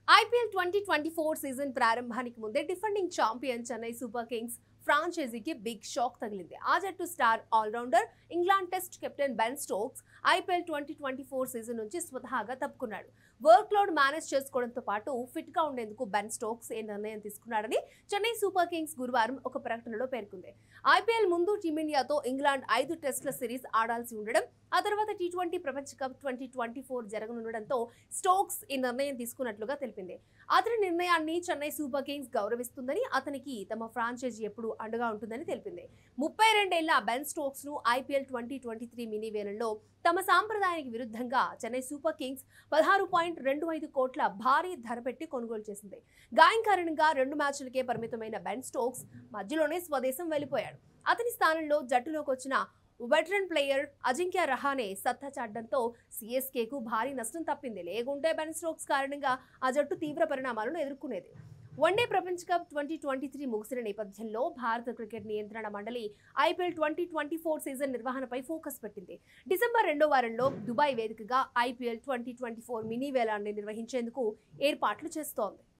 IPL twenty twenty four season ప్రారంభానికి ముందే defending champion Chennai super kings ఫ్రాంచైజీకి బిగ్ షాక్ తగిలింది ఆ జట్టు star allrounder England test captain Ben Stokes IPL twenty twenty four season నుంచి స్వతహాగా తప్పుకున్నాడు వర్క్ లోడ్ మేనేజ్ చేసుకోవడంతో పాటు ఫిట్ గా ఉండేందుకు బెన్ స్టోక్స్ ఈ నిర్ణయం తీసుకున్నాడని చెన్నై సూపర్ కింగ్స్ గురువారం ఒక ప్రకటనలో పేర్కొంది ఐపీఎల్ ముందు టీమిండియాతో ఇంగ్లాండ్ ఐదు టెస్టుల సిరీస్ ఆడాల్సి ఉండడం ఆ తర్వాత టీ ట్వంటీ ప్రపంచ కప్ ట్వంటీ ట్వంటీ ఫోర్ జరగనుండడంతో స్టోక్స్ ఈ నిర్ణయం తీసుకున్నట్లుగా తెలిపింది అతని నిర్ణయాన్ని చెన్నై సూపర్ కింగ్స్ గౌరవిస్తుందని అతనికి తమ ఫ్రాంచైజీ ఎప్పుడు అండగా ఉంటుందని తెలిపింది ముప్పై రెండేళ్ల బెన్ స్టోక్స్ ను IPL twenty twenty three mini వేలంలో తమ సాంప్రదాయానికి విరుద్ధంగా చెన్నై సూపర్ కింగ్స్ పదహారు పాయింట్ రెండు ఐదు కోట్ల భారీ ధర పెట్టి కొనుగోలు చేసింది గాయం కారణంగా రెండు మ్యాచ్లకే పరిమితమైన బెన్ స్టోక్స్ మధ్యలోనే స్వదేశం వెళ్లిపోయాడు అతని స్థానంలో జట్టులోకి వచ్చిన వెటరన్ ప్లేయర్ అజింక్య రహానే సత్తా చాటడంతో సిఎస్కేకు భారీ నష్టం తప్పింది లేకుంటే బెన్ స్టోక్స్ కారణంగా ఆ జట్టు తీవ్ర పరిణామాలను ఎదుర్కొనేది వన్డే ప్రపంచ కప్ ట్వంటీ ట్వంటీ త్రీ ముగిసిన నేపథ్యంలో భారత క్రికెట్ నియంత్రణ మండలి IPL twenty twenty four season నిర్వహణపై ఫోకస్ పెట్టింది డిసెంబర్ రెండో వారంలో దుబాయ్ వేదికగా IPL twenty twenty four mini వేలాన్ని నిర్వహించేందుకు ఏర్పాట్లు చేస్తోంది